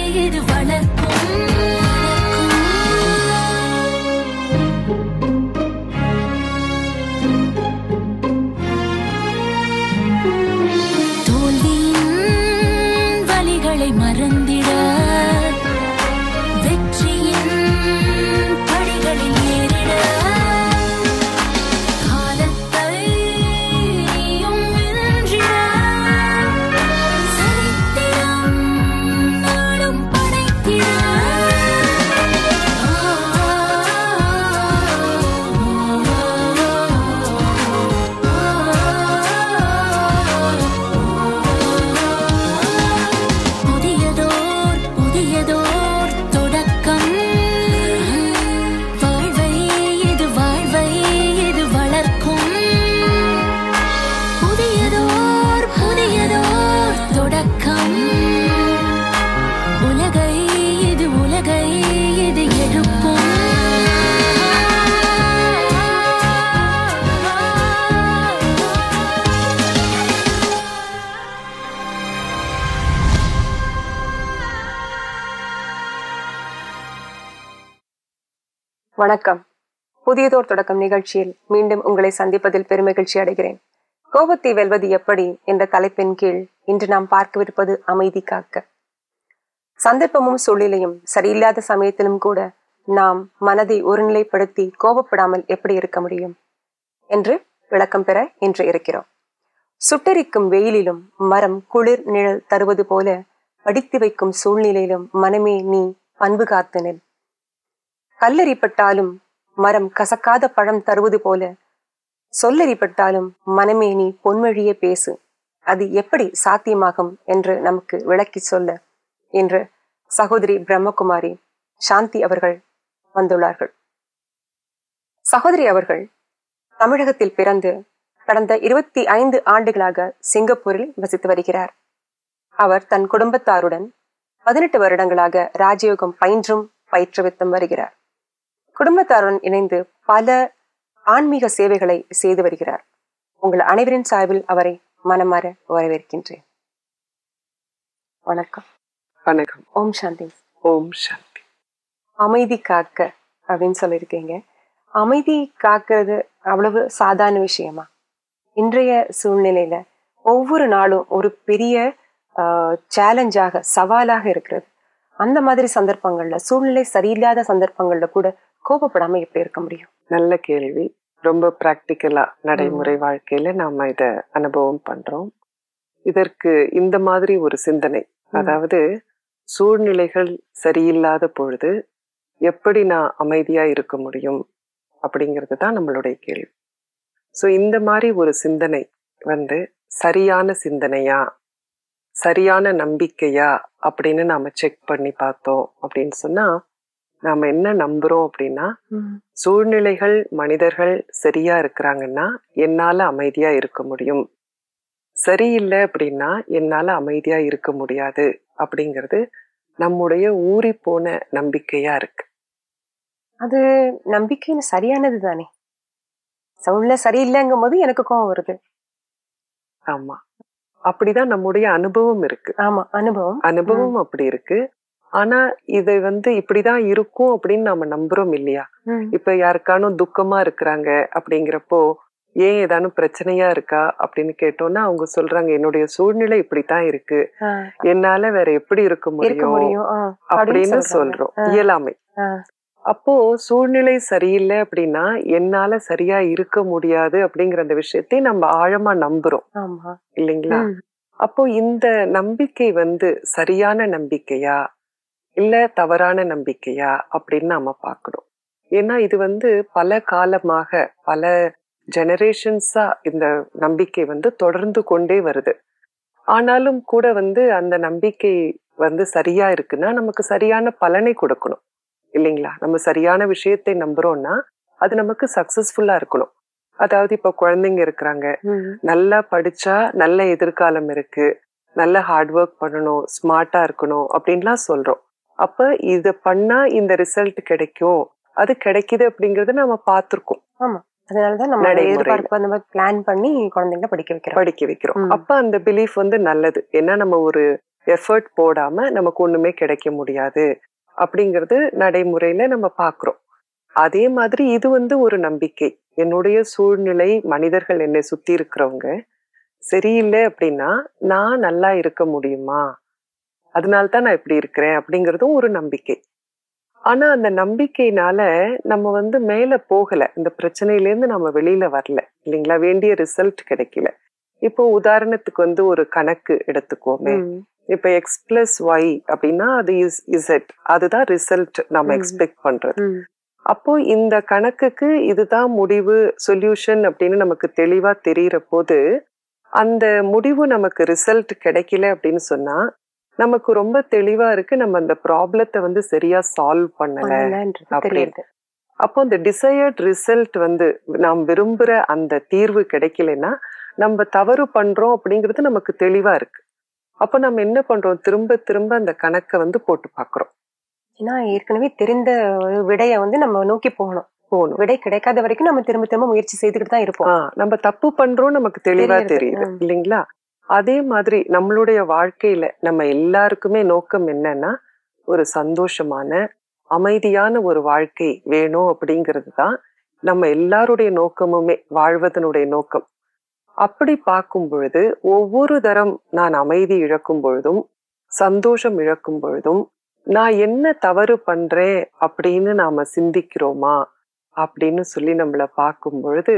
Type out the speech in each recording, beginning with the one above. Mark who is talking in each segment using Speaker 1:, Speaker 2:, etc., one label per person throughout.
Speaker 1: இது வளர்க்கும் தோல்வியின் வலிகளை மறந்திட வெற்றியின் படிகளில் ஏறிட காலத்தை நீயும் வென்றிட சரித்திரம் நாடும் படைத்திட புதியதோர் புதியதோர் தொடக்கம் வாழ்வை இது வாழ்வை இது வளர்க்கும் புதியதோர் புதியதோர் தொடக்கம் உலகை இது உலகை இது எழுப்பும்
Speaker 2: வணக்கம் புதியதோர் தொடக்கம் நிகழ்ச்சியில் மீண்டும் உங்களை சந்திப்பதில் பெருமகிழ்ச்சி அடைகிறேன் கோபத்தை வெல்வது எப்படி என்ற தலைப்பின் கீழ் இன்று நாம் பார்க்கவிருப்பது அமைதி காக்க சந்தர்ப்பமும் சூழ்நிலையும் சரியில்லாத சமயத்திலும் கூட நாம் மனதை ஒருநிலைப்படுத்தி கோபப்படாமல் எப்படி இருக்க முடியும் என்று விளக்கம் பெற இன்று இருக்கிறோம் சுட்டெரிக்கும் வெயிலிலும் மரம் குளிர் நிழல் தருவது போல படித்து வைக்கும் சூழ்நிலையிலும் மனமே நீ பண்பு காத்து நில் கல்லெறிப்பட்டாலும் மரம் கசக்காத பழம் தருவது போல சொல்லெறிப்பட்டாலும் மனமே நீ பொன்மொழியே பேசு அது எப்படி சாத்தியமாகும் என்று நமக்கு விளக்கி சொல்ல என்று சகோதரி பிரம்மகுமாரி சாந்தி அவர்கள் வந்துள்ளார்கள் சகோதரி அவர்கள் தமிழகத்தில் பிறந்து கடந்த இருபத்தி ஐந்து ஆண்டுகளாக சிங்கப்பூரில் வசித்து வருகிறார் அவர் தன் குடும்பத்தாருடன் பதினெட்டு வருடங்களாக ராஜயோகம் பயின்றும் பயிற்றுவித்தும் வருகிறார் குடும்பத்தாருடன் இணைந்து பல ஆன்மீக சேவைகளை செய்து வருகிறார் உங்கள் அனைவரின் சார்பில் அவரை மனமாற வரவேற்கின்றேன் வணக்கம்
Speaker 3: வணக்கம்
Speaker 2: ஓம் சாந்தி
Speaker 3: ஓம் சாந்தி
Speaker 2: அமைதி காக்க அப்படின்னு சொல்லியிருக்கீங்க அமைதி காக்கிறது அவ்வளவு சாதாரண விஷயமா இன்றைய சூழ்நிலையில ஒவ்வொரு நாளும் ஒரு பெரிய சேலஞ்சாக சவாலாக இருக்கிறது அந்த மாதிரி சந்தர்ப்பங்கள்ல சூழ்நிலை சரியில்லாத சந்தர்ப்பங்கள்ல கூட கோபப்படாம எப்படி இருக்க முடியும்
Speaker 3: நல்ல கேள்வி ரொம்ப பிராக்டிக்கலா நடைமுறை வாழ்க்கையில நாம இத அனுபவம் பண்றோம் இதற்கு இந்த மாதிரி ஒரு சிந்தனை அதாவது சூழ்நிலைகள் சரியில்லாத பொழுது எப்படி நான் அமைதியா இருக்க முடியும் அப்படிங்கிறது தான் நம்மளுடைய கேள்வி சோ இந்த மாதிரி ஒரு சிந்தனை வந்து சரியான சிந்தனையா சரியான நம்பிக்கையா அப்படின்னு நாம செக் பண்ணி பார்த்தோம் அப்படின்னு சொன்னா நாம என்ன நம்புறோம் அப்படின்னா சூழ்நிலைகள் மனிதர்கள் சரியா இருக்கிறாங்கன்னா என்னால அமைதியா இருக்க முடியும் சரியில்லை அப்படின்னா என்னால அமைதியா இருக்க முடியாது அப்படிங்கிறது நம்முடைய ஊறி போன நம்பிக்கையா இருக்கு
Speaker 2: அது நம்பிக்கைன்னு சரியானது தானே சூழ்நிலை சரியில்லைங்கும் போது எனக்கு கோவம் வருது
Speaker 3: ஆமா அப்படிதான் நம்முடைய அனுபவம் இருக்கு
Speaker 2: ஆமா அனுபவம்
Speaker 3: அனுபவம் அப்படி இருக்கு ஆனா இதை வந்து இப்படிதான் இருக்கும் அப்படின்னு நாம நம்புறோம் இல்லையா
Speaker 2: ம்.
Speaker 3: இப்ப யாருக்கானும் துக்கமா இருக்கிறாங்க அப்படிங்கிறப்போ ஏன் ஏதானும் பிரச்சனையா இருக்கா அப்படின்னு கேட்டோம்னா அவங்க சொல்றாங்க என்னுடைய சூழ்நிலை இப்படித்தான் இருக்கு
Speaker 2: ஆ,
Speaker 3: என்னால வேற எப்படி இருக்க
Speaker 2: இருக்க
Speaker 3: முடியும்
Speaker 2: முடியும் ஆ,
Speaker 3: அப்படின்னு
Speaker 2: சொல்றாங்க.
Speaker 3: சொல்றோம்
Speaker 2: ஆ.
Speaker 3: இயலாமை
Speaker 2: ஆ.
Speaker 3: அப்போ சூழ்நிலை சரியில்லை அப்படின்னா என்னால சரியா இருக்க முடியாது அப்படிங்கிற அந்த விஷயத்தை நம்ம ஆழமா நம்புறோம்
Speaker 2: ஆமா
Speaker 3: இல்லைங்களா
Speaker 2: ம்.
Speaker 3: அப்போ இந்த நம்பிக்கை வந்து சரியான நம்பிக்கையா இல்ல தவறான நம்பிக்கையா அப்படின்னு நாம பார்க்கணும் ஏன்னா இது வந்து பல காலமாக பல ஜெனரேஷன்ஸா இந்த நம்பிக்கை வந்து தொடர்ந்து கொண்டே வருது ஆனாலும் கூட வந்து அந்த நம்பிக்கை வந்து சரியா இருக்குன்னா நமக்கு சரியான பலனை கொடுக்கணும் இல்லைங்களா நம்ம சரியான விஷயத்தை நம்புறோம்னா அது நமக்கு சக்சஸ்ஃபுல்லா இருக்கணும் அதாவது இப்ப குழந்தைங்க இருக்கிறாங்க
Speaker 2: ம்.
Speaker 3: நல்லா படிச்சா நல்ல எதிர்காலம் இருக்கு நல்ல ஹார்ட் ஒர்க் பண்ணணும் ஸ்மார்ட்டா இருக்கணும் அப்படின்லாம் சொல்றோம் அப்ப இத பண்ணா இந்த ரிசல்ட் கிடைக்கும் அது கிடைக்குது அப்படிங்கறத நம்ம பார்த்திருக்கோம்
Speaker 2: அதனாலதான் நம்ம
Speaker 3: நடைமுறையில.
Speaker 2: எதிர்பார்ப்பு அந்த மாதிரி பிளான் பண்ணி குழந்தைங்களை படிக்க வைக்கிறோம்
Speaker 3: படிக்க வைக்கிறோம்
Speaker 2: ம்.
Speaker 3: அப்ப அந்த பிலீஃப் வந்து நல்லது ஏன்னா நம்ம ஒரு எஃபர்ட் போடாம நமக்கு ஒண்ணுமே கிடைக்க முடியாது அப்படிங்கிறது நடைமுறையில நம்ம பாக்குறோம் அதே மாதிரி இது வந்து ஒரு நம்பிக்கை என்னுடைய சூழ்நிலை மனிதர்கள் என்னை சுத்தி இருக்கிறவங்க சரியில்லை அப்படின்னா நான் நல்லா இருக்க முடியுமா அதனால தான் நான் இப்படி இருக்கிறேன் அப்படிங்கிறதும் ஒரு நம்பிக்கை ஆனா அந்த நம்பிக்கையினால நம்ம வந்து மேல போகல இந்த பிரச்சனையில இருந்து நம்ம வெளியில வரல இல்லைங்களா வேண்டிய ரிசல்ட் கிடைக்கல இப்போ உதாரணத்துக்கு வந்து ஒரு கணக்கு எடுத்துக்கோமே
Speaker 2: ம்.
Speaker 3: இப்ப எக்ஸ் பிளஸ் ஒய் அப்படின்னா அது இஸ் இசட் அதுதான் ரிசல்ட் நம்ம
Speaker 2: ம்.
Speaker 3: எக்ஸ்பெக்ட் பண்றது
Speaker 2: ம்.
Speaker 3: அப்போ இந்த கணக்குக்கு இதுதான் முடிவு சொல்யூஷன் அப்படின்னு நமக்கு தெளிவா தெரியற போது அந்த முடிவு நமக்கு ரிசல்ட் கிடைக்கல அப்படின்னு சொன்னா நமக்கு ரொம்ப தெளிவா இருக்கு நம்ம அந்த ப்ராப்ளத்தை வந்து சரியா சால்வ் பண்ணல
Speaker 2: பண்ணலன்றது
Speaker 3: அப்படி.
Speaker 2: தெரியுது
Speaker 3: அப்போ அந்த டிசையர்ட் ரிசல்ட் வந்து நாம் விரும்புற அந்த தீர்வு கிடைக்கலன்னா நம்ம தவறு பண்றோம் அப்படிங்கிறது நமக்கு தெளிவா இருக்கு அப்போ நம்ம என்ன பண்றோம் திரும்ப திரும்ப அந்த கணக்கை வந்து போட்டு பாக்குறோம்
Speaker 2: ஏன்னா ஏற்கனவே தெரிந்த ஒரு விடைய வந்து நம்ம நோக்கி போகணும்
Speaker 3: போகணும்
Speaker 2: விடை கிடைக்காத வரைக்கும் நம்ம திரும்ப திரும்ப முயற்சி செய்துக்கிட்டு தான் இருப்போம்
Speaker 3: ஆ, நம்ம தப்பு பண்றோம் நமக்கு தெளிவா
Speaker 2: தெரியுது.
Speaker 3: தெரியுது
Speaker 2: ம்.
Speaker 3: இல்லைங்களா அதே மாதிரி நம்மளுடைய வாழ்க்கையில நம்ம எல்லாருக்குமே நோக்கம் என்னன்னா ஒரு சந்தோஷமான அமைதியான ஒரு வாழ்க்கை வேணும் அப்படிங்கிறது தான் நம்ம எல்லாருடைய நோக்கமுமே வாழ்வதனுடைய நோக்கம் அப்படி பார்க்கும் பொழுது ஒவ்வொரு தரம் நான் அமைதி இழக்கும் பொழுதும் சந்தோஷம் இழக்கும் பொழுதும் நான் என்ன தவறு பண்றேன் அப்படின்னு நாம சிந்திக்கிறோமா அப்படின்னு சொல்லி நம்மள பார்க்கும் பொழுது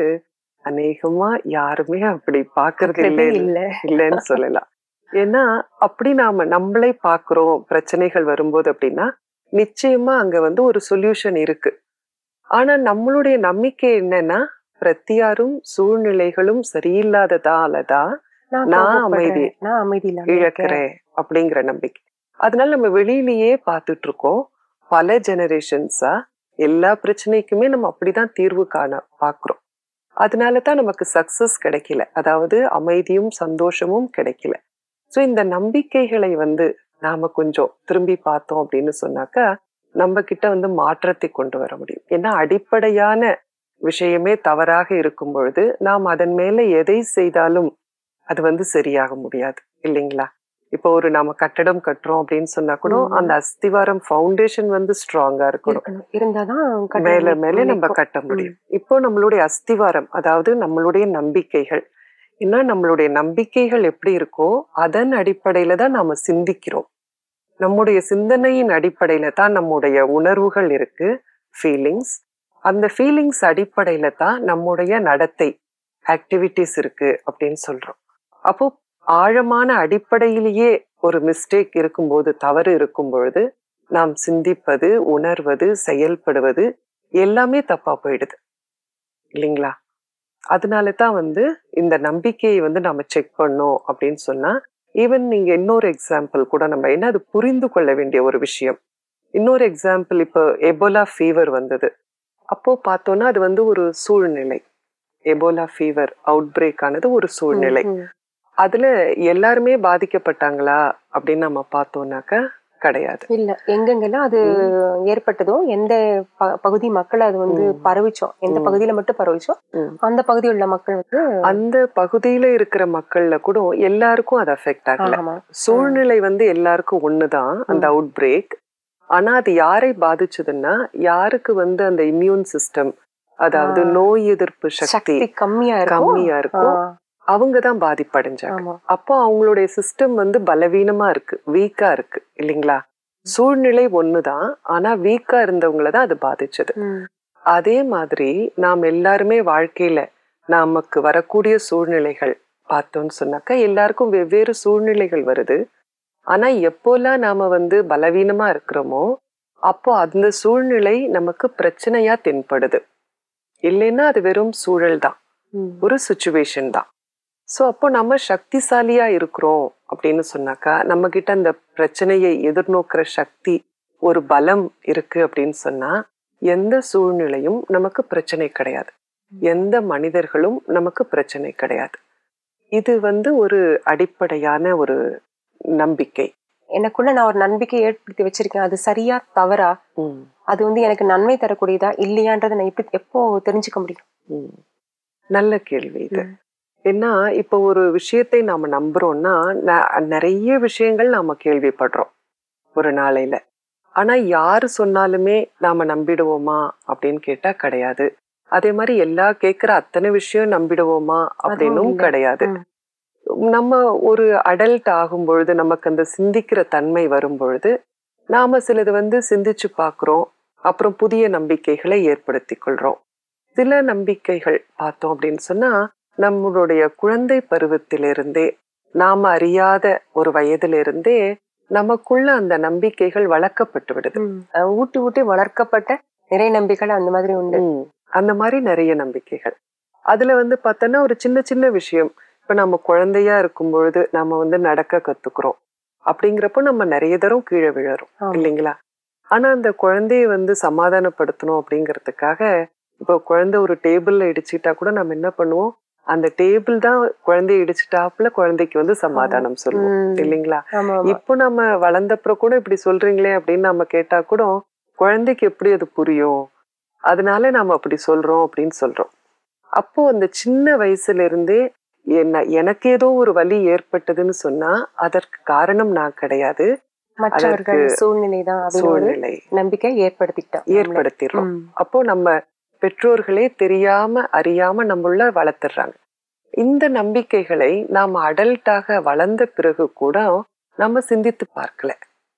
Speaker 3: அநேகமா யாருமே அப்படி பாக்குறது இல்லை
Speaker 2: பார்க்கறதே இல்ல
Speaker 3: இல்லைன்னு சொல்லலாம் ஏன்னா அப்படி நாம நம்மளே பாக்குறோம் பிரச்சனைகள் வரும்போது அப்படின்னா நிச்சயமா அங்க வந்து ஒரு சொல்யூஷன் இருக்கு ஆனா நம்மளுடைய நம்பிக்கை என்னன்னா பிரத்தியாரும் சூழ்நிலைகளும் சரியில்லாததாலதான்
Speaker 2: நான்
Speaker 3: நான்
Speaker 2: கோபப்படுறேன்.
Speaker 3: அமைதி
Speaker 2: நான் அமைதி இல்லாம இருக்கேன்.
Speaker 3: இழக்கிறேன் அப்படிங்கிற நம்பிக்கை அதனால நம்ம வெளியிலேயே பார்த்துட்டு இருக்கோம் பல ஜெனரேஷன்ஸா எல்லா பிரச்சனைக்குமே நம்ம அப்படிதான் தீர்வு காண பாக்குறோம் அதனால தான் நமக்கு சக்சஸ் கிடைக்கல அதாவது அமைதியும் சந்தோஷமும் கிடைக்கல சோ இந்த நம்பிக்கைகளை வந்து நாம கொஞ்சம் திரும்பி பார்த்தோம் அப்படின்னு சொன்னாக்கா நம்ம கிட்ட வந்து மாற்றத்தை கொண்டு வர முடியும் ஏன்னா அடிப்படையான விஷயமே தவறாக இருக்கும் பொழுது நாம் அதன் மேல எதை செய்தாலும் அது வந்து சரியாக முடியாது இல்லைங்களா இப்போ ஒரு நாம கட்டடம் கட்டுறோம் அப்படின்னு சொன்னா கூட
Speaker 2: ம்.
Speaker 3: அந்த அஸ்திவாரம் ஃபவுண்டேஷன் வந்து ஸ்ட்ராங்கா இருக்கணும்
Speaker 2: இருக்கணும். இருந்தாதான் கட்டடம்
Speaker 3: மேல மேல நம்ம
Speaker 2: நிலைக்கும்.
Speaker 3: கட்ட முடியும் இப்போ நம்மளுடைய அஸ்திவாரம் அதாவது நம்மளுடைய நம்பிக்கைகள் ஏன்னா நம்மளுடைய நம்பிக்கைகள் எப்படி இருக்கோ அதன் அடிப்படையில தான் நாம சிந்திக்கிறோம் நம்முடைய சிந்தனையின் அடிப்படையில தான் நம்முடைய உணர்வுகள் இருக்கு ஃபீலிங்ஸ் அந்த ஃபீலிங்ஸ் அடிப்படையில தான் நம்முடைய நடத்தை ஆக்டிவிட்டிஸ் இருக்கு அப்படின்னு சொல்றோம் அப்போ ஆழமான அடிப்படையிலேயே ஒரு மிஸ்டேக் இருக்கும்போது தவறு இருக்கும் பொழுது நாம் சிந்திப்பது உணர்வது செயல்படுவது எல்லாமே தப்பா போயிடுது இல்லைங்களா அதனால தான் வந்து இந்த நம்பிக்கையை வந்து நம்ம செக் பண்ணோம் அப்படின்னு சொன்னா ஈவன் நீங்க இன்னொரு எக்ஸாம்பிள் கூட நம்ம ஏன்னா அது புரிந்து கொள்ள வேண்டிய ஒரு விஷயம் இன்னொரு எக்ஸாம்பிள் இப்போ எபோலா ஃபீவர் வந்தது அப்போ பார்த்தோம்னா அது வந்து ஒரு சூழ்நிலை எபோலா ஃபீவர் அவுட் பிரேக் ஆனது ஒரு சூழ்நிலை
Speaker 2: ம், ம்.
Speaker 3: அதுல எல்லாருமே பாதிக்கப்பட்டாங்களா அப்படின்னு நம்ம பார்த்தோம்னாக்கா கிடையாது
Speaker 2: இல்ல எங்கெங்கெல்லாம் அது ஏற்பட்டதோ எந்த ப- பகுதி மக்கள் அது வந்து
Speaker 3: ம்.
Speaker 2: பரவிச்சோம் எந்த
Speaker 3: ம்.
Speaker 2: பகுதியில மட்டும் பரவிச்சோ
Speaker 3: ம்.
Speaker 2: அந்த பகுதியில் உள்ள மக்கள் வந்து
Speaker 3: அந்த பகுதியில இருக்கிற மக்கள்ல கூட எல்லாருக்கும் அது அஃபெக்ட் ஆகல
Speaker 2: ஆமா
Speaker 3: சூழ்நிலை வந்து எல்லாருக்கும் ஒண்ணுதான் அந்த
Speaker 2: ம்.
Speaker 3: அவுட் பிரேக் ஆனா அது யாரை பாதிச்சதுன்னா யாருக்கு வந்து அந்த இம்யூன் சிஸ்டம் அதாவது
Speaker 2: ஆ.
Speaker 3: நோய் எதிர்ப்பு சக்தி
Speaker 2: சக்தி கம்மியா இருக்கும்
Speaker 3: கம்மியா இருக்கும்
Speaker 2: ஆ,
Speaker 3: அவங்க தான் பாதிப்படைஞ்சாங்க
Speaker 2: ஆமா
Speaker 3: அப்போ அவங்களுடைய சிஸ்டம் வந்து பலவீனமா இருக்கு வீக்கா இருக்கு இல்லைங்களா சூழ்நிலை ஒண்ணுதான் ஆனா வீக்கா இருந்தவங்கள தான் அது பாதிச்சது
Speaker 2: ம்,
Speaker 3: அதே மாதிரி நாம் எல்லாருமே வாழ்க்கையில நமக்கு வரக்கூடிய சூழ்நிலைகள் பார்த்தோம்னு சொன்னாக்கா எல்லாருக்கும் வெவ்வேறு சூழ்நிலைகள் வருது ஆனா எப்போல்லாம் நாம வந்து பலவீனமா இருக்கிறோமோ அப்போ அந்த சூழ்நிலை நமக்கு பிரச்சனையா தென்படுது இல்லைன்னா அது வெறும் சூழல் தான்
Speaker 2: ம்.
Speaker 3: ஒரு சுச்சுவேஷன் தான் ஸோ அப்போ நம்ம சக்திசாலியா இருக்கிறோம் அப்படின்னு சொன்னாக்கா நம்ம கிட்ட அந்த பிரச்சனையை எதிர்நோக்கிற சக்தி ஒரு பலம் இருக்கு அப்படின்னு சொன்னா எந்த சூழ்நிலையும் நமக்கு பிரச்சனை கிடையாது எந்த மனிதர்களும் நமக்கு பிரச்சனை கிடையாது இது வந்து ஒரு அடிப்படையான ஒரு நம்பிக்கை
Speaker 2: எனக்குள்ள நான் ஒரு நம்பிக்கை ஏற்படுத்தி வச்சிருக்கேன் அது சரியா தவறா
Speaker 3: ம்,
Speaker 2: அது வந்து எனக்கு நன்மை தரக்கூடியதா இல்லையான்றதை நான் எப்படி எப்போ தெரிஞ்சுக்க முடியும்
Speaker 3: ம். நல்ல கேள்வி இது
Speaker 2: ம்.
Speaker 3: ஏன்னா இப்போ ஒரு விஷயத்தை நாம நம்புறோம்னா ந- நிறைய விஷயங்கள் நாம கேள்விப்படுறோம் ஒரு நாளையில ஆனா யாரு சொன்னாலுமே நாம நம்பிடுவோமா அப்படின்னு கேட்டா கிடையாது அதே மாதிரி எல்லா கேட்கிற அத்தனை விஷயம் நம்பிடுவோமா அப்படின்னும்
Speaker 2: இல்ல.
Speaker 3: கிடையாது
Speaker 2: ம்.
Speaker 3: நம்ம ஒரு அடல்ட் ஆகும் பொழுது நமக்கு அந்த சிந்திக்கிற தன்மை வரும் பொழுது நாம சிலது வந்து சிந்திச்சு பார்க்கிறோம் அப்புறம் புதிய நம்பிக்கைகளை ஏற்படுத்திக் கொள்றோம் சில நம்பிக்கைகள் பார்த்தோம் அப்படின்னு சொன்னா நம்மளுடைய குழந்தை பருவத்திலிருந்தே நாம அறியாத ஒரு வயதிலிருந்தே நமக்குள்ள அந்த நம்பிக்கைகள் வளர்க்கப்பட்டு விடுது
Speaker 2: ம். அஹ் ஊட்டி ஊட்டி வளர்க்கப்பட்ட நிறைய நம்பிக்கைகள் அந்த மாதிரி உண்டு
Speaker 3: ம். அந்த மாதிரி நிறைய நம்பிக்கைகள் அதுல வந்து பார்த்தோன்னா ஒரு சின்ன சின்ன விஷயம் இப்ப நம்ம குழந்தையா இருக்கும் பொழுது நம்ம வந்து நடக்க கத்துக்கிறோம் அப்படிங்கிறப்போ நம்ம நிறைய தரம் கீழே விழறோம்
Speaker 2: ஆமா.
Speaker 3: இல்லைங்களா ஆனா அந்த குழந்தைய வந்து சமாதானப்படுத்தணும் அப்படிங்கிறதுக்காக இப்போ குழந்தை ஒரு டேபிள்ல இடிச்சிட்டா கூட நம்ம என்ன பண்ணுவோம் அந்த டேபிள் தான் குழந்தைய இடிச்சிட்டாப்புல குழந்தைக்கு வந்து சமாதானம் சொல்லுவோம்
Speaker 2: ம்.
Speaker 3: இல்லைங்களா
Speaker 2: ஆமா ஆமா
Speaker 3: இப்போ நம்ம வளர்ந்தப்புறம் கூட இப்படி சொல்றீங்களே அப்படின்னு நம்ம கேட்டா கூட குழந்தைக்கு எப்படி அது புரியும் அதனால நாம அப்படி சொல்றோம் அப்படின்னு சொல்றோம் அப்போ அந்த சின்ன வயசுல இருந்தே என்ன எனக்கு ஏதோ ஒரு வலி ஏற்பட்டதுன்னு சொன்னா அதற்கு காரணம் நான் கிடையாது
Speaker 2: மற்றவர்கள் சூழ்நிலை தான் அப்படின்னு ஒரு
Speaker 3: சூழ்நிலை
Speaker 2: நம்பிக்கை ஏற்படுத்திக்கிட்டோம்
Speaker 3: ஏற்படுத்திடுறோம்
Speaker 2: ம்.
Speaker 3: அப்போ நம்ம பெற்றோர்களே தெரியாம அறியாம நம்மள வளர்த்துடுறாங்க இந்த நம்பிக்கைகளை நாம அடல்ட்டாக வளர்ந்த பிறகு கூட நம்ம சிந்தித்து பார்க்கல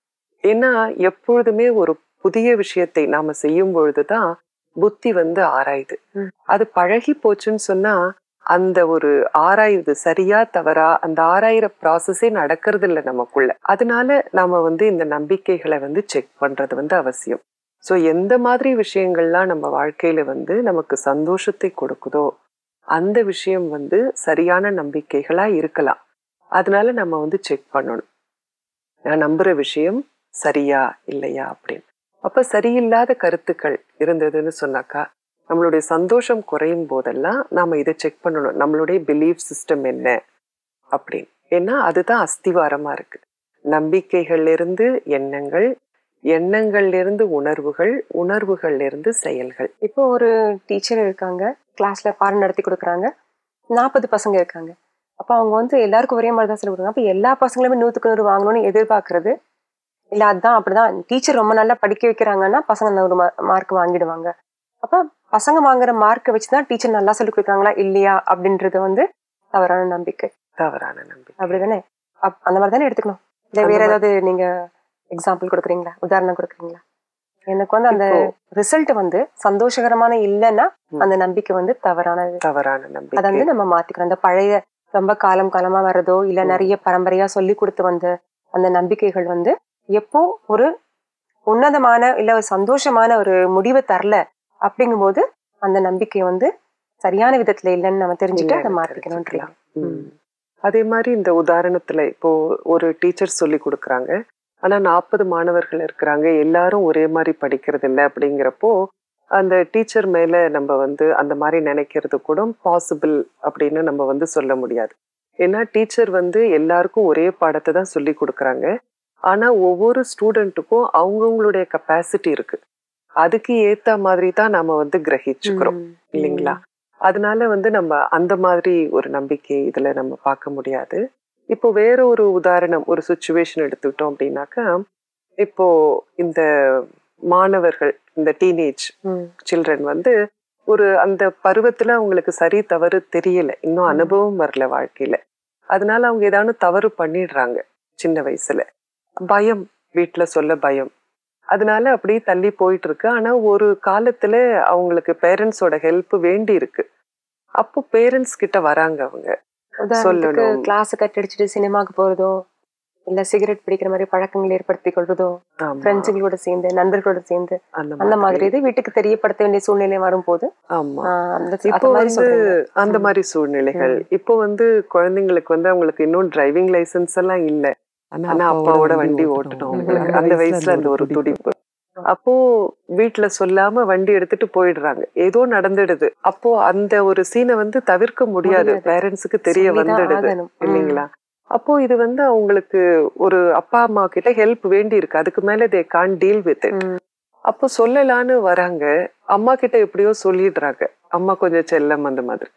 Speaker 3: ஏன்னா எப்பொழுதுமே ஒரு புதிய விஷயத்தை நாம செய்யும் பொழுதுதான் புத்தி வந்து ஆராயுது
Speaker 2: ம்.
Speaker 3: அது பழகி போச்சுன்னு சொன்னா அந்த ஒரு ஆராயுது சரியா தவறா அந்த ஆராயிற ப்ராசஸே நடக்கிறது இல்ல நமக்குள்ள அதனால நாம வந்து இந்த நம்பிக்கைகளை வந்து செக் பண்றது வந்து அவசியம் சோ எந்த மாதிரி விஷயங்கள்லாம் நம்ம வாழ்க்கையில வந்து நமக்கு சந்தோஷத்தை கொடுக்குதோ அந்த விஷயம் வந்து சரியான நம்பிக்கைகளா இருக்கலாம் அதனால நம்ம வந்து செக் பண்ணணும் நான் நம்புற விஷயம் சரியா இல்லையா அப்படின்னு அப்ப சரியில்லாத கருத்துக்கள் இருந்ததுன்னு சொன்னாக்கா நம்மளுடைய சந்தோஷம் குறையும் போதெல்லாம் நாம இதை செக் பண்ணணும் நம்மளுடைய பிலீஃப் சிஸ்டம் என்ன அப்படின்னு ஏன்னா அதுதான் அஸ்திவாரமா இருக்கு நம்பிக்கைகள்ல இருந்து எண்ணங்கள் எண்ணங்கள்ல இருந்து உணர்வுகள் உணர்வுகள்ல இருந்து செயல்கள்
Speaker 2: இப்போ ஒரு டீச்சர் இருக்காங்க கிளாஸ்ல பாடம் நடத்தி கொடுக்குறாங்க நாற்பது பசங்க இருக்காங்க அப்போ அவங்க வந்து எல்லாருக்கும் ஒரே மாதிரி தான் சொல்லி கொடுக்குறாங்க அப்போ எல்லா பசங்களுமே நூற்றுக்கு நூறு வாங்கணும்னு எதிர்பார்க்கறது இல்லை அதுதான் அப்படிதான் டீச்சர் ரொம்ப நல்லா படிக்க வைக்கிறாங்கன்னா பசங்க நூறு மார்க் வாங்கிடுவாங்க அப்போ பசங்க வாங்குற மார்க்கை வச்சு தான் டீச்சர் நல்லா சொல்லி கொடுக்குறாங்களா இல்லையா அப்படின்றது வந்து தவறான நம்பிக்கை
Speaker 3: தவறான நம்பிக்கை
Speaker 2: அப்படிதானே அப்- அந்த மாதிரி தானே எடுத்துக்கணும் இல்லை
Speaker 3: அந்த
Speaker 2: வேற
Speaker 3: மாதிரி.
Speaker 2: ஏதாவது நீங்க எக்ஸாம்பிள் கொடுக்குறீங்களா உதாரணம் கொடுக்குறீங்களா எனக்கு வந்து அந்த
Speaker 3: இப்போ
Speaker 2: ரிசல்ட் வந்து சந்தோஷகரமான இல்லைன்னா
Speaker 3: ம்.
Speaker 2: அந்த நம்பிக்கை வந்து தவறானது
Speaker 3: தவறான
Speaker 2: அதை
Speaker 3: நம்பிக்கை
Speaker 2: வந்து நம்ம மாத்திக்கணும் அந்த பழைய ரொம்ப காலம் காலமா வர்றதோ இல்ல
Speaker 3: ம்.
Speaker 2: நிறைய பரம்பரையா சொல்லி கொடுத்து வந்த அந்த நம்பிக்கைகள் வந்து எப்போ ஒரு உன்னதமான இல்ல ஒரு சந்தோஷமான ஒரு முடிவை தரல அப்படிங்கும்போது அந்த நம்பிக்கை வந்து சரியான விதத்துல இல்லைன்னு நம்ம தெரிஞ்சுட்டு அதை
Speaker 3: இல்லைன்னு
Speaker 2: மாத்திக்கணும்ன்றீங்க
Speaker 3: தெரிஞ்சுக்கலாம். ம். அதே மாதிரி இந்த உதாரணத்துல இப்போ ஒரு டீச்சர் சொல்லி கொடுக்குறாங்க ஆனா நாற்பது மாணவர்கள் இருக்கிறாங்க எல்லாரும் ஒரே மாதிரி படிக்கிறது இல்லை அப்படிங்கிறப்போ அந்த டீச்சர் மேல நம்ம வந்து அந்த மாதிரி நினைக்கிறது கூட பாசிபிள் அப்படின்னு நம்ம வந்து சொல்ல முடியாது ஏன்னா டீச்சர் வந்து எல்லாருக்கும் ஒரே பாடத்தை தான் சொல்லி கொடுக்குறாங்க ஆனா ஒவ்வொரு ஸ்டூடெண்ட்டுக்கும் அவங்கவுங்களுடைய கெப்பாசிட்டி இருக்கு அதுக்கு ஏத்த மாதிரி தான் நம்ம வந்து கிரகிச்சுக்கிறோம்
Speaker 2: ம்.
Speaker 3: இல்லைங்களா அதனால வந்து நம்ம அந்த மாதிரி ஒரு நம்பிக்கை இதுல நம்ம பார்க்க முடியாது இப்போ வேற ஒரு உதாரணம் ஒரு சுச்சுவேஷன் எடுத்துக்கிட்டோம் அப்படின்னாக்கா இப்போ இந்த மாணவர்கள் இந்த டீனேஜ்
Speaker 2: ம்.
Speaker 3: சில்ட்ரன் வந்து ஒரு அந்த பருவத்துல அவங்களுக்கு சரி தவறு தெரியல இன்னும்
Speaker 2: ம்.
Speaker 3: அனுபவம் வரல வாழ்க்கையில அதனால அவங்க ஏதாவது தவறு பண்ணிடுறாங்க சின்ன வயசுல பயம் வீட்ல சொல்ல பயம் அதனால அப்படியே தள்ளி போயிட்டு இருக்கு ஆனா ஒரு காலத்துல அவங்களுக்கு பேரண்ட்ஸோட ஹெல்ப் வேண்டி இருக்கு அப்போ பேரண்ட்ஸ் கிட்ட வராங்க அவங்க
Speaker 2: உதாரணத்துக்கு
Speaker 3: சொல்லணும்.
Speaker 2: கிளாஸ் கட் அடிச்சுட்டு சினிமாக்கு போறதோ இல்ல சிகரெட் பிடிக்கிற மாதிரி பழக்கங்கள் ஏற்படுத்திக் கொள்வதோ
Speaker 3: ஆமா,
Speaker 2: ஃப்ரெண்ட்ஸுகளோட சேர்ந்து நண்பர்களோட சேர்ந்து
Speaker 3: அந்த
Speaker 2: அந்த மாதிரி
Speaker 3: மாதிரி
Speaker 2: இது வீட்டுக்கு தெரியப்படுத்த வேண்டிய சூழ்நிலை வரும்போது
Speaker 3: ஆமா
Speaker 2: ஆஹ் அந்த
Speaker 3: இப்போ
Speaker 2: அந்த மாதிரி
Speaker 3: வந்து
Speaker 2: சொல்றீங்க
Speaker 3: அந்த
Speaker 2: ம்.
Speaker 3: மாதிரி சூழ்நிலைகள் இப்போ வந்து குழந்தைங்களுக்கு வந்து அவங்களுக்கு இன்னும் டிரைவிங் லைசென்ஸ் எல்லாம் இல்ல ஆனா அப்பாவோட வண்டி ஓட்டணும் அவங்களுக்கு அந்த வயசுல அந்த ஒரு துடிப்பு அப்போ வீட்ல சொல்லாம வண்டி எடுத்துட்டு போயிடுறாங்க ஏதோ நடந்துடுது அப்போ அந்த ஒரு சீனை வந்து தவிர்க்க முடியாது
Speaker 2: முடியாது.
Speaker 3: பேரண்ட்ஸுக்கு தெரிய
Speaker 2: சொல்லிதான்
Speaker 3: வந்துடுது
Speaker 2: ஆகணும். ம்.
Speaker 3: இல்லைங்களா அப்போ இது வந்து அவங்களுக்கு ஒரு அப்பா அம்மா கிட்ட ஹெல்ப் வேண்டி இருக்கு அதுக்கு மேல they can deal with it
Speaker 2: hmm.
Speaker 3: அப்போ சொல்லலான்னு வராங்க அம்மா கிட்ட எப்படியோ சொல்லிடுறாங்க அம்மா கொஞ்சம் செல்லம் அந்த மாதிரி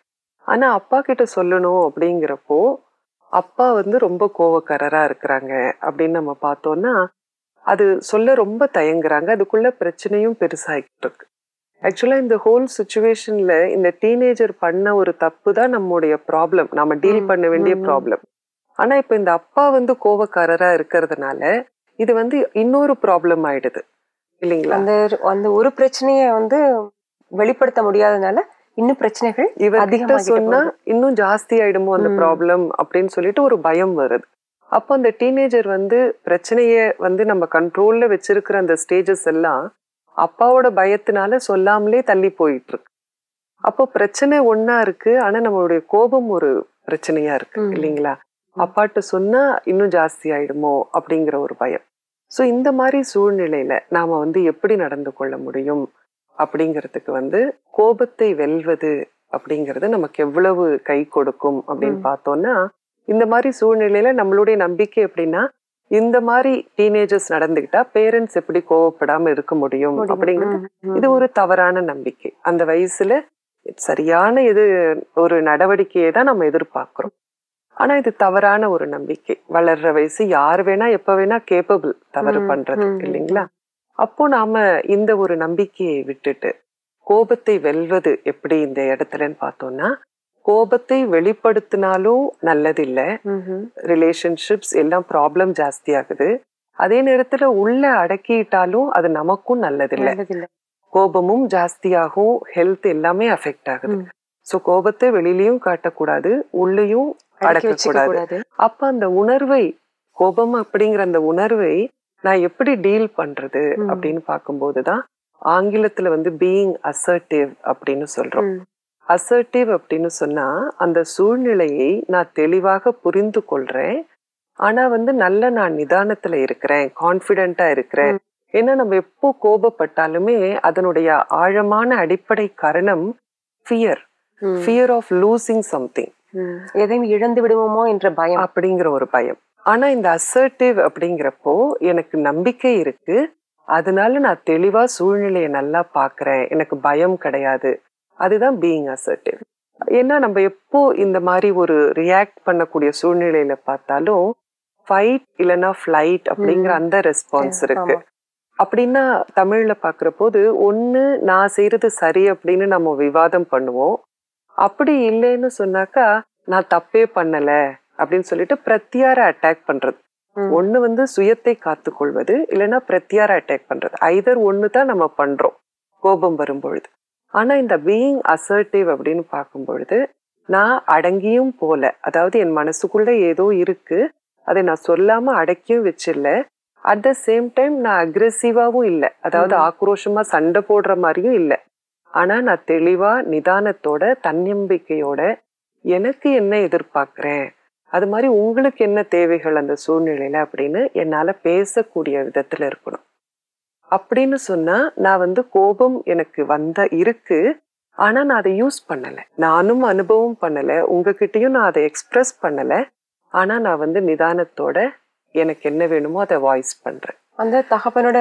Speaker 3: ஆனா அப்பா கிட்ட சொல்லணும் அப்படிங்கிறப்போ அப்பா வந்து ரொம்ப கோவக்காரரா இருக்கிறாங்க அப்படின்னு நம்ம பார்த்தோம்னா அது சொல்ல ரொம்ப தயங்குறாங்க அதுக்குள்ள பிரச்சனையும் பெருசாகிட்டு இருக்கு ஆக்சுவலா இந்த ஹோல் சுச்சுவேஷன்ல இந்த டீனேஜர் பண்ண ஒரு தப்பு தான் நம்முடைய ப்ராப்ளம் நாம டீல்
Speaker 2: ம்,
Speaker 3: பண்ண வேண்டிய
Speaker 2: ம்.
Speaker 3: ப்ராப்ளம் ஆனா இப்ப இந்த அப்பா வந்து கோவக்காரரா இருக்கிறதுனால இது வந்து இன்னொரு ப்ராப்ளம் ஆயிடுது இல்லைங்களா
Speaker 2: அந்த அந்த ஒரு பிரச்சனைய வந்து வெளிப்படுத்த முடியாதனால இன்னும் பிரச்சனைகள்
Speaker 3: இவர்கிட்ட
Speaker 2: அதிகமாகிட்டு
Speaker 3: சொன்னா
Speaker 2: போகுது.
Speaker 3: இன்னும் ஜாஸ்தி ஆயிடுமோ அந்த
Speaker 2: ம்.
Speaker 3: ப்ராப்ளம் அப்படின்னு சொல்லிட்டு ஒரு பயம் வருது அப்போ அந்த டீனேஜர் வந்து பிரச்சனைய வந்து நம்ம கண்ட்ரோல்ல வச்சிருக்கிற அந்த ஸ்டேஜஸ் எல்லாம் அப்பாவோட பயத்தினால சொல்லாமலே தள்ளி போயிட்டு இருக்கு அப்போ பிரச்சனை ஒண்ணா இருக்கு ஆனா நம்மளுடைய கோபம் ஒரு பிரச்சனையா இருக்கு
Speaker 2: ம்.
Speaker 3: இல்லைங்களா அப்பாட்ட சொன்னா இன்னும் ஜாஸ்தி ஆயிடுமோ அப்படிங்கிற ஒரு பயம் சோ இந்த மாதிரி சூழ்நிலையில நாம வந்து எப்படி நடந்து கொள்ள முடியும் அப்படிங்கிறதுக்கு வந்து கோபத்தை வெல்வது அப்படிங்கிறது நமக்கு எவ்வளவு கை கொடுக்கும் அப்படின்னு
Speaker 2: ம்.
Speaker 3: பார்த்தோம்னா இந்த மாதிரி சூழ்நிலையில நம்மளுடைய நம்பிக்கை எப்படின்னா இந்த மாதிரி டீனேஜர்ஸ் நடந்துகிட்டா பேரண்ட்ஸ் எப்படி கோவப்படாம இருக்க முடியும்
Speaker 2: முடியும்.
Speaker 3: அப்படிங்கிறது
Speaker 2: ம், ம்.
Speaker 3: இது ஒரு தவறான நம்பிக்கை அந்த வயசுல சரியான இது ஒரு நடவடிக்கையை தான் நம்ம எதிர்பார்க்கிறோம் ஆனா இது தவறான ஒரு நம்பிக்கை வளர்ற வயசு யார் வேணா எப்ப வேணா கேப்பபிள் தவறு
Speaker 2: ம்,
Speaker 3: பண்றது
Speaker 2: ம்,
Speaker 3: இல்லைங்களா அப்போ நாம இந்த ஒரு நம்பிக்கையை விட்டுட்டு கோபத்தை வெல்வது எப்படி இந்த இடத்துலன்னு பார்த்தோம்னா கோபத்தை வெளிப்படுத்தினாலும் நல்லதில்லை
Speaker 2: ம்ஹும்.
Speaker 3: ரிலேஷன்ஷிப்ஸ் எல்லாம் ப்ராப்ளம் ஜாஸ்தி ஆகுது அதே நேரத்துல உள்ள அடக்கிட்டாலும் அது நமக்கும் நல்லதில்லை
Speaker 2: நல்லதில்ல.
Speaker 3: கோபமும் ஜாஸ்தியாகும் ஹெல்த் எல்லாமே அஃபெக்ட் ஆகுது
Speaker 2: ம்.
Speaker 3: சோ கோபத்தை வெளியிலயும் காட்டக்கூடாது உள்ளேயும்
Speaker 2: அடக்கி வச்சுக்க
Speaker 3: அடக்கக்கூடாது
Speaker 2: கூடாது
Speaker 3: அப்ப அந்த உணர்வை கோபம் அப்படிங்கிற அந்த உணர்வை நான் எப்படி டீல் பண்றது
Speaker 2: ம்.
Speaker 3: அப்படின்னு பார்க்கும்போதுதான் ஆங்கிலத்துல வந்து பீயிங் அசர்டிவ் அப்படின்னு சொல்றோம்
Speaker 2: ம்.
Speaker 3: அசர்டிவ் அப்படின்னு சொன்னா அந்த சூழ்நிலையை நான் தெளிவாக புரிந்து கொள்றேன் ஆனா வந்து நல்ல நான் நிதானத்துல இருக்கிறேன் கான்பிடென்ட்டா இருக்கிறேன் ஏன்னா நம்ம எப்போ கோபப்பட்டாலுமே அதனுடைய ஆழமான அடிப்படை காரணம் ஃபியர்
Speaker 2: ம்.
Speaker 3: ஃபியர் ஆஃப் லூசிங் சம்திங்
Speaker 2: ம். எதையும் இழந்து விடுவோமோ என்ற பயம்
Speaker 3: அப்படிங்கிற ஒரு பயம் ஆனா இந்த அசர்டிவ் அப்படிங்கிறப்போ எனக்கு நம்பிக்கை இருக்கு அதனால நான் தெளிவா சூழ்நிலையை நல்லா பாக்குறேன் எனக்கு பயம் கிடையாது அதுதான் பீயிங் அசர்டிவ் ஏன்னா நம்ம எப்போ இந்த மாதிரி ஒரு ரியாக்ட் பண்ணக்கூடிய சூழ்நிலையில பார்த்தாலும் ஃபைட் இல்லைன்னா ஃபிளைட் அப்படிங்கிற
Speaker 2: ம்.
Speaker 3: அந்த ரெஸ்பான்ஸ் இருக்கு
Speaker 2: ஆமா.
Speaker 3: அப்படின்னா தமிழ்ல பாக்குற போது ஒண்ணு நான் செய்யறது சரி அப்படின்னு நம்ம விவாதம் பண்ணுவோம் அப்படி இல்லைன்னு சொன்னாக்கா நான் தப்பே பண்ணல அப்படின்னு சொல்லிட்டு பிரத்தியார அட்டாக் பண்றது
Speaker 2: ம்.
Speaker 3: ஒண்ணு வந்து சுயத்தை காத்துக்கொள்வது இல்லைன்னா பிரத்தியார அட்டாக் பண்றது ஐதர் ஒண்ணு தான் நம்ம பண்றோம் கோபம் வரும் பொழுது ஆனா இந்த பீயிங் அசர்டிவ் அப்படின்னு பார்க்கும் பொழுது நான் அடங்கியும் போல அதாவது என் மனசுக்குள்ள ஏதோ இருக்கு அதை நான் சொல்லாம அடக்கியும் வச்சிடல அட் த சேம் டைம் நான் அக்ரெசிவாவும் இல்லை அதாவது
Speaker 2: ம்.
Speaker 3: ஆக்ரோஷமா சண்டை போடுற மாதிரியும் இல்லை ஆனா நான் தெளிவா நிதானத்தோட தன்னம்பிக்கையோட எனக்கு என்ன எதிர்பார்க்கிறேன் அது மாதிரி உங்களுக்கு என்ன தேவைகள் அந்த சூழ்நிலையில அப்படின்னு என்னால பேசக்கூடிய விதத்துல இருக்கணும் அப்படின்னு சொன்னா நான் வந்து கோபம் எனக்கு வந்த இருக்கு ஆனா நான் அதை யூஸ் பண்ணல நானும் அனுபவம் பண்ணல உங்ககிட்டயும் நான் அதை எக்ஸ்பிரஸ் பண்ணல ஆனா நான் வந்து நிதானத்தோட எனக்கு என்ன வேணுமோ அதை வாய்ஸ் பண்றேன்
Speaker 2: அந்த தகப்பனோட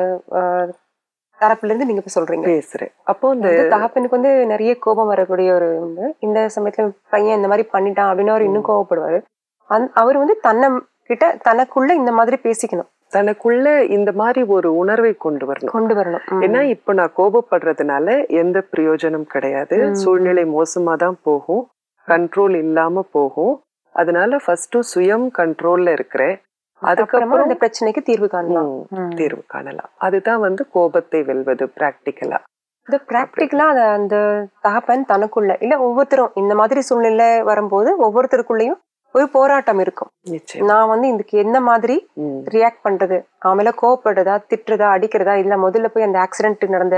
Speaker 2: அஹ், தரப்புல இருந்து நீங்க இப்ப சொல்றீங்க
Speaker 3: பேசுறேன் அப்போ இந்த
Speaker 2: வந்து தகப்பனுக்கு வந்து நிறைய கோபம் வரக்கூடிய ஒரு உண்டு இந்த சமயத்துல பையன் இந்த மாதிரி பண்ணிட்டான் அப்படின்னு அவர் இன்னும் கோவப்படுவாரு அந்- அவர் வந்து தன்னை கிட்ட தனக்குள்ள இந்த மாதிரி பேசிக்கணும்
Speaker 3: தனக்குள்ள இந்த மாதிரி ஒரு உணர்வை கொண்டு வரணும்
Speaker 2: கொண்டு வரணும் ம்.
Speaker 3: ஏன்னா இப்ப நான் கோபப்படுறதுனால எந்த பிரயோஜனம் கிடையாது
Speaker 2: ம்.
Speaker 3: சூழ்நிலை மோசமா தான் போகும் கண்ட்ரோல் இல்லாம போகும் அதனால ஃபர்ஸ்ட் சுயம் கண்ட்ரோல்ல இருக்கிறேன்
Speaker 2: அப்புறமா
Speaker 3: அதுக்கப்புறம்
Speaker 2: அந்த பிரச்சனைக்கு தீர்வு காணலாம்
Speaker 3: ம்,
Speaker 2: ம்.
Speaker 3: தீர்வு காணலாம் அதுதான் வந்து கோபத்தை வெல்வது பிராக்டிக்கலா
Speaker 2: இந்த பிராக்டிக்கலா அத அந்த தகப்பன் தனக்குள்ள இல்ல ஒவ்வொருத்தரும் இந்த மாதிரி சூழ்நிலை வரும்போது ஒவ்வொருத்தருக்குள்ளயும் ஒரு போராட்டம் இருக்கும்
Speaker 3: நிச்சயம்
Speaker 2: நான் வந்து இதுக்கு என்ன மாதிரி
Speaker 3: ம்,
Speaker 2: ரியாக்ட் பண்றது அவன் மேல கோவப்படுறதா திட்டுறதா அடிக்கிறதா இல்ல முதல்ல போய் அந்த ஆக்சிடென்ட் நடந்த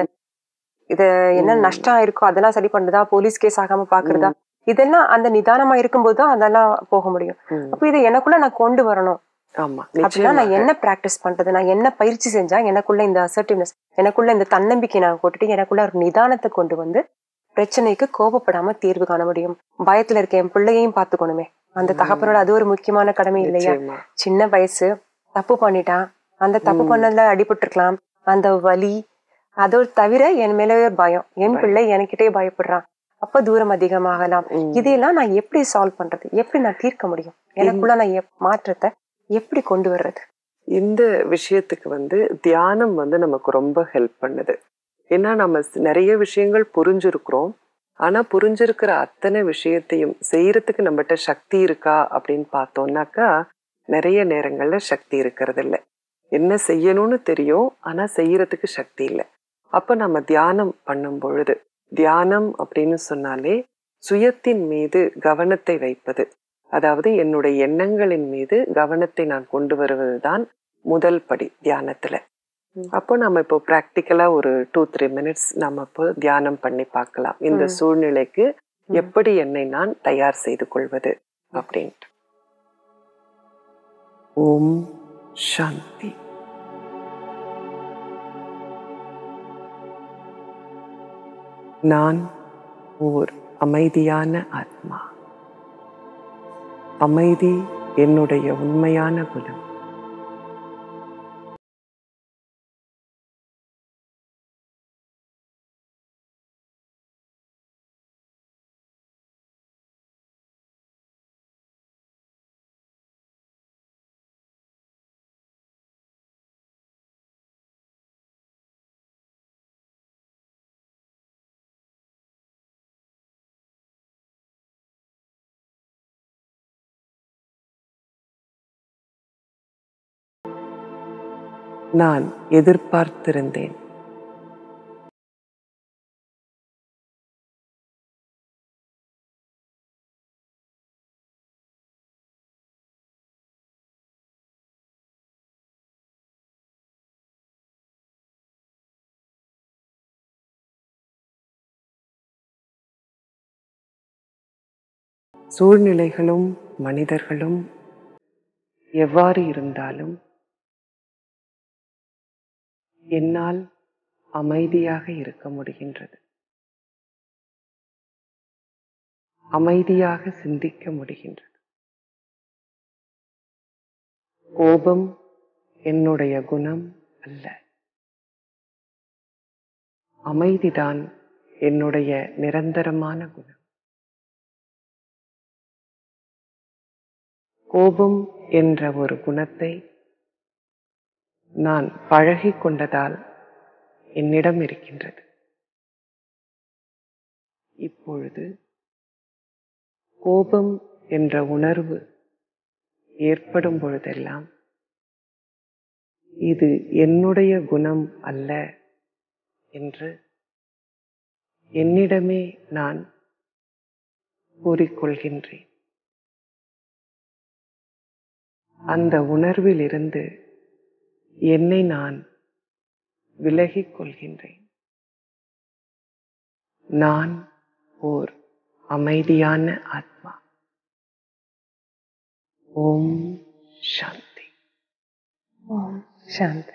Speaker 2: இது என்ன
Speaker 3: ம்.
Speaker 2: நஷ்டம் ஆயிருக்கோ அதெல்லாம் சரி பண்றதா போலீஸ் கேஸ் ஆகாம பாக்குறதா இதெல்லாம் அந்த நிதானமா இருக்கும்போது தான் அதெல்லாம் போக முடியும்
Speaker 3: ம்.
Speaker 2: அப்ப இதை எனக்குள்ள நான் கொண்டு வரணும்
Speaker 3: ஆமா
Speaker 2: அப்படின்னா நான்
Speaker 3: நிச்சயமாக.
Speaker 2: என்ன பிராக்டிஸ் பண்றது நான் என்ன பயிற்சி செஞ்சா எனக்குள்ள இந்த அசர்டிவ்னஸ் எனக்குள்ள இந்த தன்னம்பிக்கை நான் போட்டுட்டு எனக்குள்ள ஒரு நிதானத்தை கொண்டு வந்து பிரச்சனைக்கு கோபப்படாம தீர்வு காண முடியும் பயத்துல இருக்க என் பிள்ளையையும் பாத்துக்கணுமே அந்த தகப்பனோட அது ஒரு முக்கியமான கடமை இல்லையா
Speaker 3: நிச்சயமா
Speaker 2: சின்ன வயசு தப்பு பண்ணிட்டான் அந்த தப்பு
Speaker 3: ம்.
Speaker 2: பண்ணதுல அடிபட்டிருக்கலாம் அந்த வலி அதோட தவிர என் மேலே பயம் என்
Speaker 3: பயம்.
Speaker 2: பிள்ளை என்கிட்டயே பயப்படுறான் அப்ப தூரம் அதிகமாகலாம் இதையெல்லாம் நான் எப்படி சால்வ் பண்றது எப்படி நான் தீர்க்க முடியும் எனக்குள்ள நான் எப்- மாற்றத்தை எப்படி கொண்டு வர்றது
Speaker 3: இந்த விஷயத்துக்கு வந்து தியானம் வந்து நமக்கு ரொம்ப ஹெல்ப் பண்ணுது ஏன்னா நம்ம ஸ்- நிறைய விஷயங்கள் புரிஞ்சிருக்கிறோம் ஆனா புரிஞ்சிருக்கிற அத்தனை விஷயத்தையும் செய்யறதுக்கு நம்மகிட்ட சக்தி இருக்கா அப்படின்னு பார்த்தோம்னாக்கா நிறைய நேரங்கள்ல சக்தி இருக்கிறது இல்ல என்ன செய்யணும்னு தெரியும் ஆனா செய்யறதுக்கு சக்தி இல்லை அப்ப நம்ம தியானம் பண்ணும் பொழுது தியானம் அப்படின்னு சொன்னாலே சுயத்தின் மீது கவனத்தை வைப்பது அதாவது என்னுடைய எண்ணங்களின் மீது கவனத்தை நான் கொண்டு வருவதுதான் முதல் படி தியானத்துல அப்போ நம்ம இப்போ ப்ராக்டிக்கலா ஒரு டூ த்ரீ மினிட்ஸ் நம்ம இப்போ தியானம் பண்ணி பார்க்கலாம் இந்த
Speaker 2: ம்.
Speaker 3: சூழ்நிலைக்கு எப்படி என்னை நான் தயார் செய்து கொள்வது அப்படின்ட்டு ஓம் சாந்தி நான் ஓர் அமைதியான ஆத்மா அமைதி என்னுடைய உண்மையான குணம் நான் எதிர்பார்த்திருந்தேன் சூழ்நிலைகளும் மனிதர்களும் எவ்வாறு இருந்தாலும் என்னால் அமைதியாக இருக்க முடிகின்றது அமைதியாக சிந்திக்க முடிகின்றது கோபம் என்னுடைய குணம் அல்ல அமைதிதான் என்னுடைய நிரந்தரமான குணம் கோபம் என்ற ஒரு குணத்தை நான் பழகிக் கொண்டதால் என்னிடம் இருக்கின்றது இப்பொழுது கோபம் என்ற உணர்வு ஏற்படும் பொழுதெல்லாம் இது என்னுடைய குணம் அல்ல என்று என்னிடமே நான் கூறிக்கொள்கின்றேன் அந்த உணர்விலிருந்து என்னை நான் விலகிக் கொள்கின்றேன் நான் ஓர் அமைதியான ஆத்மா ஓம் சாந்தி
Speaker 2: ஓம் சாந்தி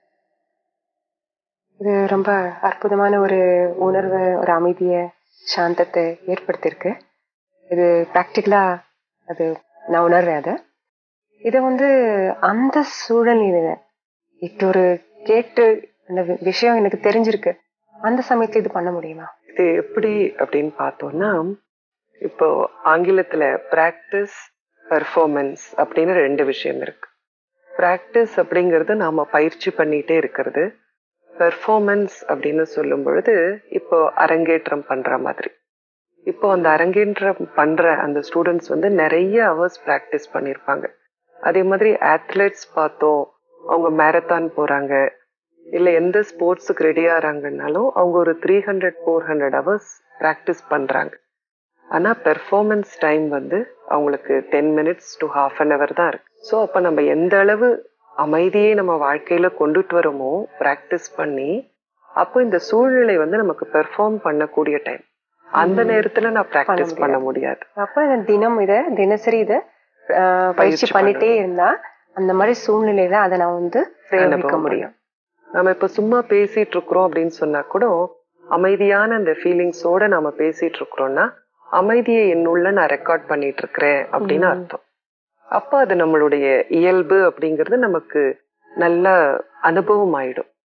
Speaker 2: இது ரொம்ப அற்புதமான ஒரு உணர்வு ஒரு அமைதிய சாந்தத்தை ஏற்படுத்தியிருக்கு இது ப்ராக்டிக்கலா அது நான் உணர்றேன் அதை இதை வந்து அந்த சூழ்நிலையில இப்போ ஒரு கேட்டு அந்த வி- விஷயம் எனக்கு தெரிஞ்சிருக்கு அந்த சமயத்துல இது பண்ண முடியுமா
Speaker 3: இது எப்படி அப்படின்னு பார்த்தோம்னா இப்போ ஆங்கிலத்துல பிராக்டிஸ் பெர்ஃபார்மன்ஸ் அப்படின்னு ரெண்டு விஷயம் இருக்கு பிராக்டிஸ் அப்படிங்கிறது நாம பயிற்சி பண்ணிட்டே இருக்கிறது பெர்ஃபார்மன்ஸ் அப்படின்னு சொல்லும் பொழுது இப்போ அரங்கேற்றம் பண்ற மாதிரி இப்போ அந்த அரங்கேற்றம் பண்ற அந்த ஸ்டூடெண்ட்ஸ் வந்து நிறைய ஹவர்ஸ் ப்ராக்டிஸ் பண்ணியிருப்பாங்க அதே மாதிரி அத்லெட்ஸ் பார்த்தோம் அவங்க மேரத்தான் போறாங்க இல்ல எந்த ஸ்போர்ட்ஸுக்கு ரெடி ஆறாங்கன்னாலும் அவங்க ஒரு three hundred four hundred hours practice பண்றாங்க ஆனா பெர்ஃபார்மன்ஸ் டைம் வந்து அவங்களுக்கு ten minutes to half an hour தான் இருக்கு ஸோ அப்ப நம்ம எந்த அளவு அமைதியை நம்ம வாழ்க்கையில கொண்டுட்டு வரோமோ ப்ராக்டிஸ் பண்ணி அப்போ இந்த சூழ்நிலை வந்து நமக்கு பெர்ஃபார்ம் பண்ணக்கூடிய டைம் அந்த நேரத்துல நான் ப்ராக்டிஸ் பண்ண முடியாது
Speaker 2: அப்ப இந்த தினம் இத தினசரி இத ஆஹ், பயிற்சி
Speaker 3: பயிற்சி
Speaker 2: பண்ணிட்டே இருந்தா அந்த மாதிரி சூழ்நிலையில அதை நான் வந்து பிரயோகிக்க
Speaker 3: அனுபவம்
Speaker 2: முடியும்
Speaker 3: நம்ம இப்ப சும்மா பேசிட்டு இருக்கிறோம் அப்படின்னு சொன்னா கூட அமைதியான அந்த ஃபீலிங்ஸோட நாம பேசிட்டு இருக்கிறோம்னா அமைதியை என்னுள்ள நான் ரெக்கார்ட் பண்ணிட்டு இருக்கிறேன் அப்படின்னு
Speaker 2: ம்.
Speaker 3: அர்த்தம் அப்ப அது நம்மளுடைய இயல்பு அப்படிங்கிறது நமக்கு நல்ல அனுபவம் ஆயிடும்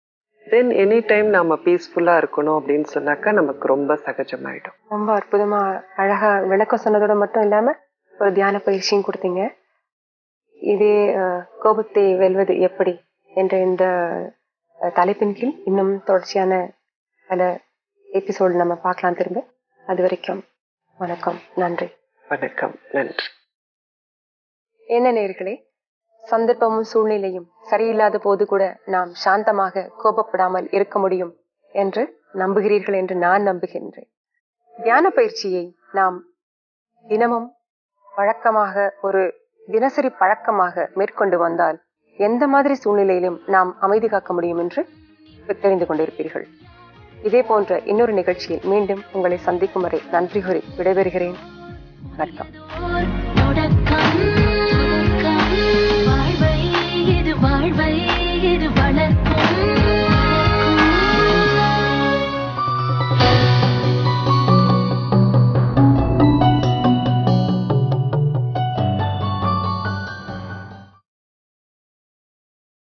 Speaker 3: தென் எனி டைம் நாம பீஸ்ஃபுல்லா இருக்கணும் அப்படின்னு சொன்னாக்கா நமக்கு ரொம்ப சகஜமாயிடும்
Speaker 2: ரொம்ப அற்புதமா அழகா விளக்கம் சொன்னதோட மட்டும் இல்லாம ஒரு தியான பயிற்சியும் கொடுத்தீங்க இதே அஹ், கோபத்தை வெல்வது எப்படி என்ற இந்த அஹ், தலைப்பின் கீழ் இன்னும் தொடர்ச்சியான பல எபிசோடு நம்ம பார்க்கலாம் திரும்ப அது வரைக்கும் வணக்கம் நன்றி
Speaker 3: வணக்கம் நன்றி
Speaker 2: என்ன நேர்களே சந்தர்ப்பமும் சூழ்நிலையும் சரியில்லாத போது கூட நாம் சாந்தமாக கோபப்படாமல் இருக்க முடியும் என்று நம்புகிறீர்கள் என்று நான் நம்புகின்றேன் தியான பயிற்சியை நாம் தினமும் வழக்கமாக ஒரு தினசரி பழக்கமாக மேற்கொண்டு வந்தால் எந்த மாதிரி சூழ்நிலையிலும் நாம் அமைதி காக்க முடியும் என்று தெரிந்து கொண்டிருப்பீர்கள் இதே போன்ற இன்னொரு நிகழ்ச்சியில் மீண்டும் உங்களை சந்திக்கும் வரை நன்றி கூறி விடைபெறுகிறேன் வணக்கம்
Speaker 1: தொடக்கம் வாழ்வை இது வாழ்வை இது வளர்க்கும்